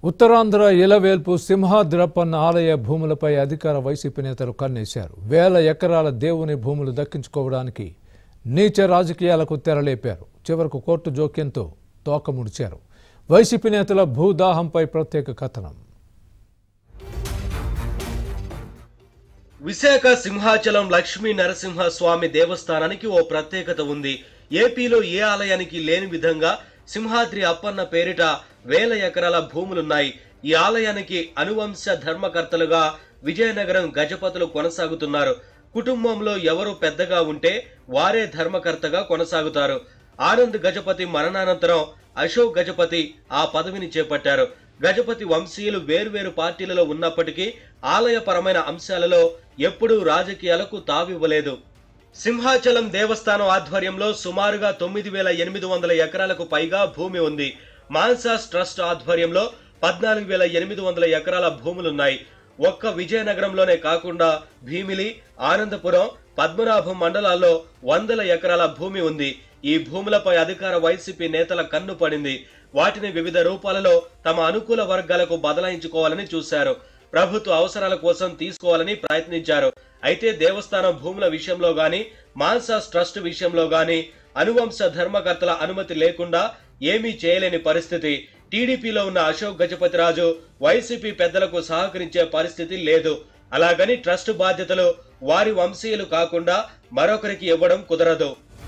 ఉత్తరాంధ్ర ఇలవేల్పు సింహాద్రప్పన్న ఆలయ భూములపై అధికార వైసీపీ నేతలు కన్నేశారు వేల ఎకరాల దేవుని భూములు దక్కించుకోవడానికి నీచ రాజకీయాలకు తెరలేపారు చివరకు కోర్టు జోక్యంతో తోక ముడిచారు వైసీపీ నేతల భూదాహంపై ప్రత్యేక కథనం విశాఖ సింహాచలం లక్ష్మీ నరసింహ స్వామి దేవస్థానానికి ఓ ప్రత్యేకత ఉంది ఏపీలో ఏ ఆలయానికి లేని విధంగా సింహాద్రి అప్పన్న పేరిట వేల ఎకరాల భూములున్నాయి ఈ ఆలయానికి అనువంశ ధర్మకర్తలుగా విజయనగరం గజపతులు కొనసాగుతున్నారు కుటుంబంలో ఎవరు పెద్దగా ఉంటే వారే ధర్మకర్తగా కొనసాగుతారు ఆనంద్ గజపతి మరణానంతరం అశోక్ గజపతి ఆ పదవిని చేపట్టారు గజపతి వంశీయులు వేర్వేరు పార్టీలలో ఉన్నప్పటికీ ఆలయపరమైన అంశాలలో ఎప్పుడూ రాజకీయాలకు తావివ్వలేదు సింహాచలం దేవస్థానం ఆధ్వర్యంలో సుమారుగా తొమ్మిది వేల ఎనిమిది వందల ఎకరాలకు పైగా భూమి ఉంది మాన్సాస్ ట్రస్ట్ ఆధ్వర్యంలో పద్నాలుగు వేల ఎనిమిది వందల ఎకరాల భూములున్నాయి ఒక్క విజయనగరంలోనే కాకుండా భీమిలి ఆనందపురం పద్మనాభం మండలాల్లో వందల ఎకరాల భూమి ఉంది ఈ భూములపై అధికార వైసీపీ నేతల కన్ను పడింది వాటిని వివిధ రూపాలలో తమ అనుకూల వర్గాలకు బదలాయించుకోవాలని చూశారు ప్రభుత్వ అవసరాల కోసం తీసుకోవాలని ప్రయత్నించారు అయితే దేవస్థానం భూముల విషయంలో గాని మాన్సాస్ ట్రస్ట్ విషయంలో గాని అనువంశ ధర్మకర్తల అనుమతి లేకుండా ఏమీ చేయలేని పరిస్థితి టీడీపీలో ఉన్న అశోక్ గజపతిరాజు వైసీపీ పెద్దలకు సహకరించే పరిస్థితి లేదు అలాగని ట్రస్ట్ బాధ్యతలు వారి వంశీయులు కాకుండా మరొకరికి ఇవ్వడం కుదరదు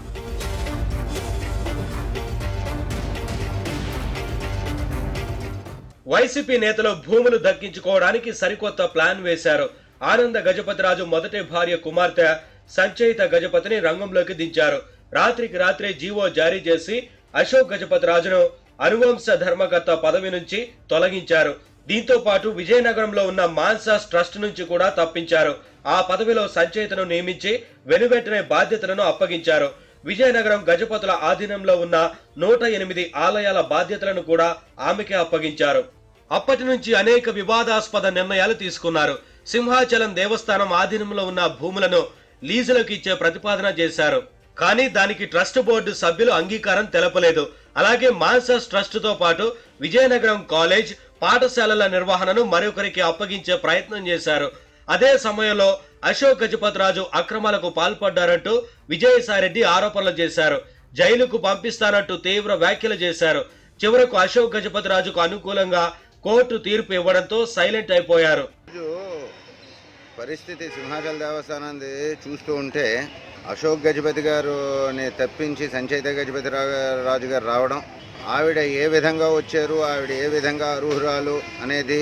వైసీపీ నేతలు భూములు దక్కించుకోవడానికి సరికొత్త ప్లాన్ వేశారు ఆనంద గజపతిరాజు మొదటి భార్య కుమార్తె సంచయిత గజపతిని రంగంలోకి దించారు రాత్రికి రాత్రే జీవో జారీ చేసి అశోక్ గజపతిరాజును అనువంశ ధర్మకర్త పదవి నుంచి తొలగించారు దీంతో పాటు విజయనగరంలో ఉన్న మాన్సాస్ ట్రస్ట్ నుంచి కూడా తప్పించారు ఆ పదవిలో సంచయితను నియమించి వెనువెంటనే బాధ్యతలను అప్పగించారు విజయనగరం గజపతుల ఆధీనంలో ఉన్న నూట ఎనిమిది ఆలయాల బాధ్యతలను కూడా ఆమెకే అప్పగించారు అప్పటి నుంచి అనేక వివాదాస్పద నిర్ణయాలు తీసుకున్నారు సింహాచలం దేవస్థానం ఆధీనంలో ఉన్న భూములను లీజులకు ఇచ్చే ప్రతిపాదన చేశారు కానీ దానికి ట్రస్ట్ బోర్డు సభ్యులు అంగీకారం తెలపలేదు అలాగే మాన్సస్ ట్రస్ట్ తో పాటు విజయనగరం కాలేజ్ పాఠశాలల నిర్వహణను మరొకరికి అప్పగించే ప్రయత్నం చేశారు అదే సమయంలో అశోక్ గజపతిరాజు అక్రమాలకు పాల్పడ్డారంటూ విజయసాయిరెడ్డి ఆరోపణలు చేశారు జైలుకు పంపిస్తానంటూ తీవ్ర వ్యాఖ్యలు చేశారు చివరకు అశోక్ గజపతిరాజుకు అనుకూలంగా కోర్టు తీర్పు ఇవ్వడంతో సైలెంట్ అయిపోయారు రోజు పరిస్థితి సింహాచల దేవస్థానాన్ని చూస్తూ ఉంటే అశోక్ గజపతి గారుని తప్పించి సంచయిత గజపతి రా- రాజు గారు రావడం ఆవిడ ఏ విధంగా వచ్చారు ఆవిడ ఏ విధంగా అర్హురాలు అనేది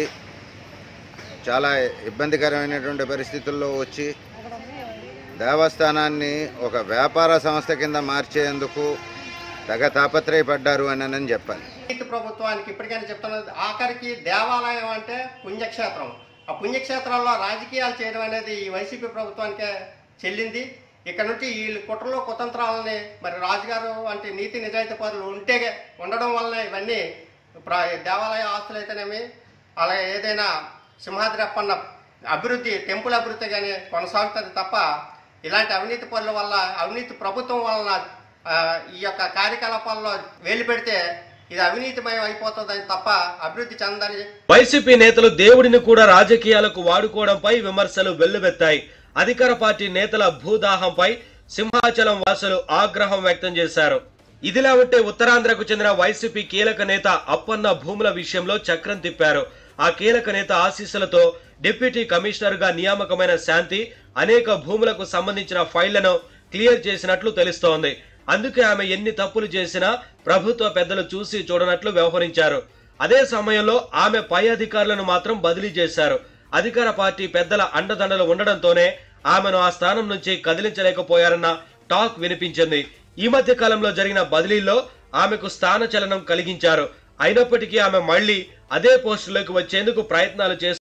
చాలా ఇబ్బందికరమైనటువంటి పరిస్థితుల్లో వచ్చి దేవస్థానాన్ని ఒక వ్యాపార సంస్థ కింద మార్చేందుకు తెగ తాపత్రయపడ్డారు అని అని చెప్పాలి రైతు ప్రభుత్వానికి ఇప్పటికైనా చెప్తున్నది ఆఖరికి దేవాలయం అంటే పుణ్యక్షేత్రం ఆ పుణ్యక్షేత్రాల్లో రాజకీయాలు చేయడం అనేది ఈ వైసీపీ ప్రభుత్వానికే చెల్లింది ఇక్కడ నుంచి వీళ్ళు కుట్రలో కుతంత్రాలని మరి రాజుగారు అంటే నీతి నిజాయితీ పరులు ఉంటే ఉండడం వలన ఇవన్నీ ప్ర- దేవాలయ ఆస్తులు అయితేనేమి అలాగే ఏదైనా సింహాద్రి అప్పన్న అభివృద్ధి టెంపుల్ అభివృద్ధి కానీ కొనసాగుతుంది తప్ప ఇలాంటి అవినీతి పనుల వల్ల అవినీతి ప్రభుత్వం వలన ఆ, ఈ యొక్క కార్యకలాపాల్లో వేలు పెడితే ఇది అవినీతిమయం అయిపోతుందని తప్ప అభివృద్ధి చెందని వైసీపీ నేతలు దేవుడిని కూడా రాజకీయాలకు వాడుకోవడంపై విమర్శలు వెల్లువెత్తాయి అధికార పార్టీ నేతల భూదాహంపై సింహాచలం వాసులు ఆగ్రహం వ్యక్తం చేశారు ఇదిలా ఉంటే ఉత్తరాంధ్రకు చెందిన వైసీపీ కీలక నేత అప్పన్న భూముల విషయంలో చక్రం తిప్పారు ఆ కీలక నేత ఆశీస్సులతో డిప్యూటీ కమిషనర్ గా నియామకమైన శాంతి అనేక భూములకు సంబంధించిన ఫైళ్లను క్లియర్ చేసినట్లు తెలుస్తోంది అందుకే ఆమె ఎన్ని తప్పులు చేసినా ప్రభుత్వ పెద్దలు చూసి చూడనట్లు వ్యవహరించారు అదే సమయంలో ఆమె పై అధికారులను మాత్రం బదిలీ చేశారు అధికార పార్టీ పెద్దల అండదండలు ఉండడంతోనే ఆమెను ఆ స్థానం నుంచి కదిలించలేకపోయారన్న టాక్ వినిపించింది ఈ మధ్య కాలంలో జరిగిన బదిలీలో ఆమెకు స్థానచలనం కలిగించారు అయినప్పటికీ ఆమె మళ్లీ అదే పోస్టులోకి వచ్చేందుకు ప్రయత్నాలు చేస్తూ